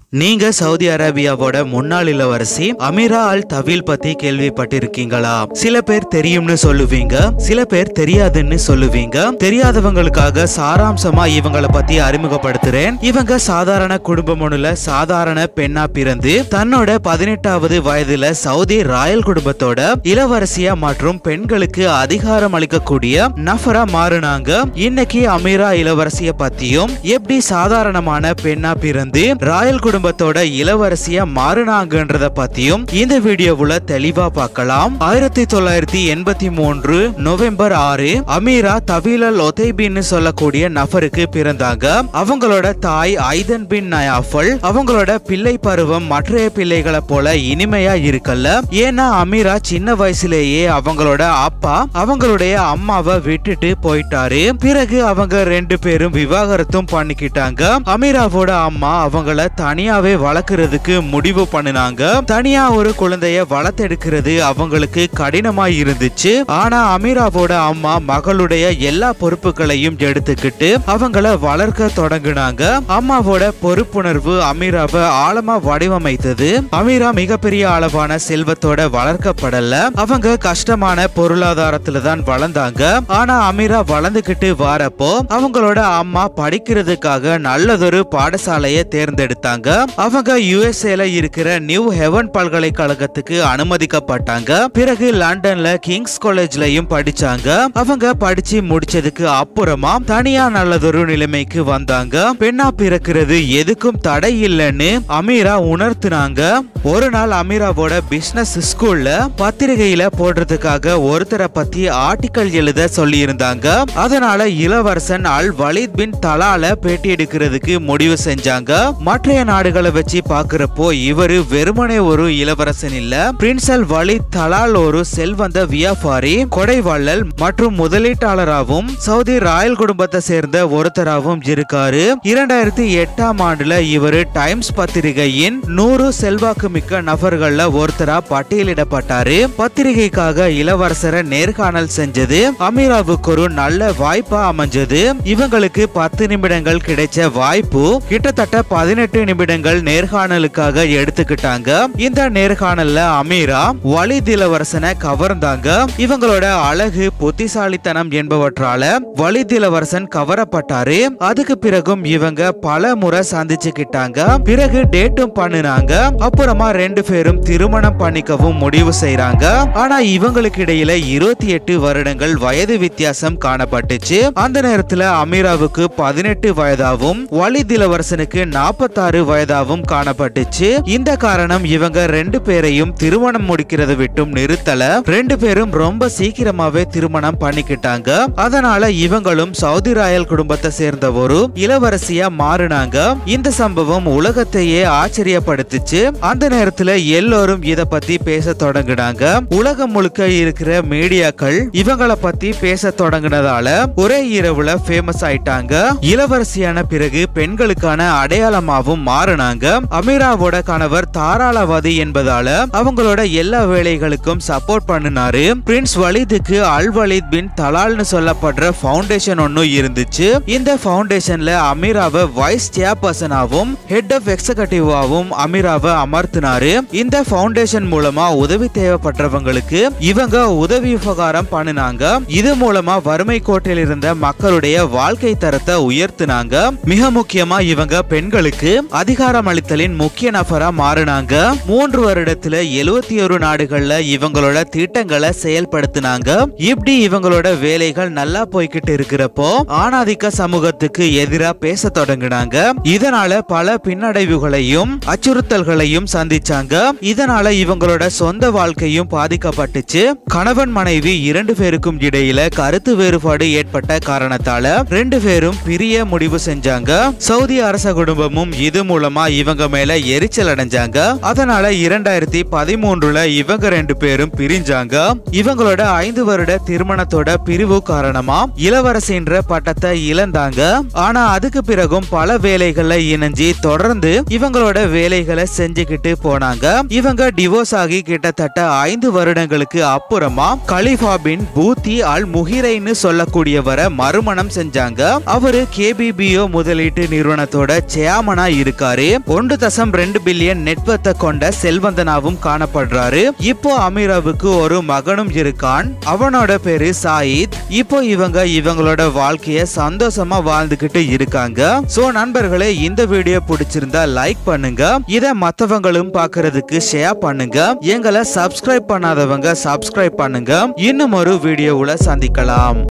நீங்க சவுதி அரேபியாவோட முன்னாள் இளவரசி அமீரா அல் தவீல் பத்தி கேள்விப்பட்டிருக்கீங்களா சில பேர் தெரியும்னு சொல்லுவீங்க சில பேர் தெரியாதுன்னு சொல்லுவீங்க தெரியாதவங்களுக்காக சாராம்சமா இவங்களை பத்தி அறிமுகப்படுத்துறேன் இவங்க சாதாரண குடும்பம் ஒண்ணுல சாதாரண பெண்ணா பிறந்து தன்னோட பதினெட்டாவது வயதுல சவுதி ராயல் குடும்பத்தோட இளவரசியா மற்றும் பெண்களுக்கு அதிகாரம் அளிக்கக்கூடிய நஃபரா மாறுனாங்க இன்னைக்கு அமீரா இளவரசிய பத்தியும் எப்படி சாதாரணமான பெண்ணா பிறந்து ராயல் குடும்பத்தோட இளவரசியா மாறுனாங்கன்றத பத்தியும் இந்த வீடியோவுல தெளிவா பார்க்கலாம் ஆயிரத்தி தொள்ளாயிரத்தி எண்பத்தி மூன்று நவம்பர் ஆறு அமீரா தவீலல் ஒதைபின்னு சொல்லக்கூடிய நபருக்கு பிறந்தாங்க அவங்களோட தாய் ஐதன் பின் நயாஃபல் அவங்களோட பிள்ளை பருவம் மற்றைய பிள்ளைகளை போல இனிமையா இருக்கல்ல ஏன்னா அமீரா சின்ன வயசுலேயே அவங்களோட அப்பா அவங்களுடைய அம்மாவை விட்டுட்டு போயிட்டாரு பிறகு அவங்க ரெண்டு பேரும் விவாகரத்தும் பண்ணிக்கிட்டாங்க அமீராவோட அம்மா அவங்கள தனியாவே வளர்க்கறதுக்கு முடிவு பண்ணினாங்க தனியா ஒரு குழந்தைய வளர்த்தெடுக்கிறது அவங்களுக்கு கடினமா இருந்துச்சு ஆனா அமீராவோட அம்மா மகளுடைய எல்லா பொறுப்புகளையும் எடுத்துக்கிட்டு அவங்கள வளர்க்க தொடங்குனாங்க அம்மாவோட பொறுப்புணர்வு அமீராவை ஆழமா வடிவமைத்தது அமீரா மிகப்பெரிய அளவான செல்வத்தோட வளர்க்கப்படல அவங்க கஷ்டமான பொருளாதாரத்துல தான் வளர்ந்தாங்க ஆனா அமீரா வளர்ந்துகிட்டு வரப்போ அவங்களோட அம்மா படிக்கிறதுக்காக நல்லதொரு பாடசாலையை தேர்ந்தெடுத்தாங்க அவங்க யுஎஸ்ஏல இருக்கிற நியூ ஹெவன் பல்கலைக்கழகத்துக்கு அனுமதிக்கப்பட்டாங்க பிறகு லண்டன்ல கிங்ஸ் காலேஜ்லயும் படிச்சாங்க அவங்க படிச்சு முடிச்சதுக்கு அப்புறமா தனியா நல்லதொரு நிலைமைக்கு வந்தாங்க பெண்ணா பிறக்கிறது எதுக்கும் தடை இல்லைன்னு அமீரா உணர்த்தினாங்க ஒரு நாள் அமீராவோட பிசினஸ் ஸ்கூல்ல பத்திரிகையில போடுறதுக்காக ஒருத்தரை பத்தி ஆர்டிக்கல் எழுத சொல்லி இருந்தாங்க அதனால இளவரசன் அல் வலித் பின் தலால பேட்டி எடுக்கிறதுக்கு முடிவு செஞ்சாங்க மற்றைய நாடுகளை வச்சு பாக்குறப்போ இவரு வெறுமனே ஒரு இளவரசன் இல்ல பிரின்ஸ் அல் வலித் தலால் ஒரு செல்வந்த வியாபாரி கொடைவள்ளல் மற்றும் முதலீட்டாளராகவும் சவுதி ராயல் குடும்பத்தை சேர்ந்த ஒருத்தராகவும் இருக்காரு இரண்டாயிரத்தி எட்டாம் ஆண்டுல இவரு டைம்ஸ் பத்திரிகையின் நூறு செல்வாக்கு மிக்க நபர்கள்ல ஒருத்தரா பட்டியலிடப்பட்டாரு பத்திரிகைக்காக இளவரசரை நேர்காணல் செஞ்சது அமீராவுக்கு ஒரு நல்ல வாய்ப்பா அமைஞ்சது இவங்களுக்கு பத்து நிமிடங்கள் கிடைச்ச வாய்ப்பு கிட்டத்தட்ட பதினெட்டு நிமிடங்கள் நேர்காணலுக்காக எடுத்துக்கிட்டாங்க இந்த நேர்காணல்ல அமீரா வலித் இளவரசனை கவர்ந்தாங்க இவங்களோட அழகு புத்திசாலித்தனம் என்பவற்றால வலித் இளவரசன் கவரப்பட்டாரு அதுக்கு பிறகும் இவங்க பல முறை சந்திச்சுக்கிட்டாங்க பிறகு டேட்டும் பண்ணினாங்க அப்புறமா ரெண்டு பேரும் திருமணம் பண்ணிக்கவும் முடிவு செய்றாங்க ஆனா இவங்களுக்கு இடையில இருபத்தி எட்டு வருடங்கள் வயது வித்தியாசம் காணப்பட்டுச்சு அந்த நேரத்துல அமீராவுக்கு பதினெட்டு வயதாவும் வலித் இளவரசனுக்கு நாற்பத்தாறு வயதாவும் காணப்பட்டுச்சு இந்த காரணம் இவங்க ரெண்டு பேரையும் திருமணம் முடிக்கிறத விட்டும் நிறுத்தல ரெண்டு பேரும் ரொம்ப சீக்கிரமாவே திருமணம் பண்ணிக்கிட்டாங்க அதனால இவங்களும் சவுதி ராயல் குடும்பத்தை சேர்ந்த ஒரு இளவரசியா மாறினாங்க இந்த சம்பவம் உலகத்தையே ஆச்சரியப்படுத்துச்சு அந்த நேரத்துல எல்லோரும் இத பத்தி பேச தொடங்கினாங்க உலகம் முழுக்க இருக்கிற மீடியாக்கள் இவங்கள பத்தி பேச தொடங்கினதால ஒரே இரவுல ஃபேமஸ் ஆயிட்டாங்க இளவரசியான பிறகு பெண்களுக்கான அடையாளமாவும் மாறினாங்க அமீராவோட கணவர் தாராளவாதி என்பதால அவங்களோட எல்லா வேலைகளுக்கும் சப்போர்ட் பண்ணினாரு பிரின்ஸ் வலிதுக்கு அல் வலித் பின் தலால்னு சொல்லப்படுற ஃபவுண்டேஷன் ஒன்னு இருந்துச்சு இந்த ஃபவுண்டேஷன்ல அமீராவை வைஸ் சேர்பர்சனாவும் ஹெட் ஆஃப் எக்ஸிகூட்டிவாவும் அமீராவை அமர்த்தினாரு இந்த ஃபவுண்டேஷன் மூலமா உதவி தேவைப்பட்டவங்களுக்கு இவங்க உதவி உபகாரம் பண்ணினாங்க இது மூலமா வறுமை கோட்டில் இருந்த மக்களுடைய வாழ்க்கை தரத்தை உயர்த்தினாங்க மிக முக்கியமா இவங்க பெண்களுக்கு அதிகாரம் அளித்தலின் முக்கிய நபரா மாறினாங்க மூன்று வருடத்துல எழுவத்தி ஒரு நாடுகள்ல இவங்களோட திட்டங்களை செயல்படுத்தினாங்க இப்படி இவங்களோட வேலைகள் நல்லா போய்கிட்டு இருக்கிறப்போ ஆணாதிக்க சமூகத்துக்கு எதிரா பேச தொடங்கினாங்க இதனால பல பின்னடைவுகளையும் அச்சுறுத்தல்களையும் சந்திச்சாங்க இதனால இவங்களோட சொந்த வாழ்க்கையும் பாதிக்கப்பட்டுச்சு கணவன் மனைவி இரண்டு பேருக்கும் இடையில கருத்து வேறுபாடு ஏற்பட்ட காரணத்தால ரெண்டு பேரும் பிரிய முடிவு செஞ்சாங்க சவுதி அரச குடும்பமும் இது மூலமா இவங்க மேல எரிச்சல் அடைஞ்சாங்க அதனால இரண்டாயிரத்தி பதிமூன்றுல இவங்க ரெண்டு பேரும் பிரிஞ்சாங்க இவங்களோட ஐந்து வருட திருமணத்தோட பிரிவு காரணமா இளவரசின்ற பட்டத்தை இழந்தாங்க ஆனா அதுக்கு பிறகும் பல வேலைகள்ல இணைஞ்சு தொடர்ந்து இவங்களோட வேலைகளை செஞ்சுக்கிட்டு போனாங்க இவங்க டிவோர்ஸ் ஆகி கிட்டத்தட்ட ஐந்து வருடங்களுக்கு அப்புறமா கலிஃபா பின் பூத்தி அல் முஹிரைன்னு சொல்லக்கூடியவரை மறுமணம் செஞ்சாங்க அவரு கேபிபிஓ முதலீட்டு நிறுவனத்தோட சேர்மனா இருக்காரு ஒன்று தசம் ரெண்டு பில்லியன் நெட்வொர்த்தை கொண்ட செல்வந்தனாவும் காணப்படுறாரு இப்போ அமீராவுக்கு ஒரு மகனும் இருக்கான் அவனோட பேரு சாயித் இப்போ இவங்க இவங்களோட வாழ்க்கைய சந்தோஷமா வாழ்ந்துகிட்டு இருக்காங்க சோ நண்பர்களே இந்த வீடியோ பிடிச்சிருந்தா லைக் பண்ணுங்க இத மத்தவங்களும் பார்க்கிறதுக்கு ஷேர் பண்ணுங்க எங்களை சப்ஸ்கிரைப் பண்ணாதவங்க சப்ஸ்கிரைப் பண்ணுங்க இன்னும் ஒரு வீடியோவுல சந்திக்கலாம்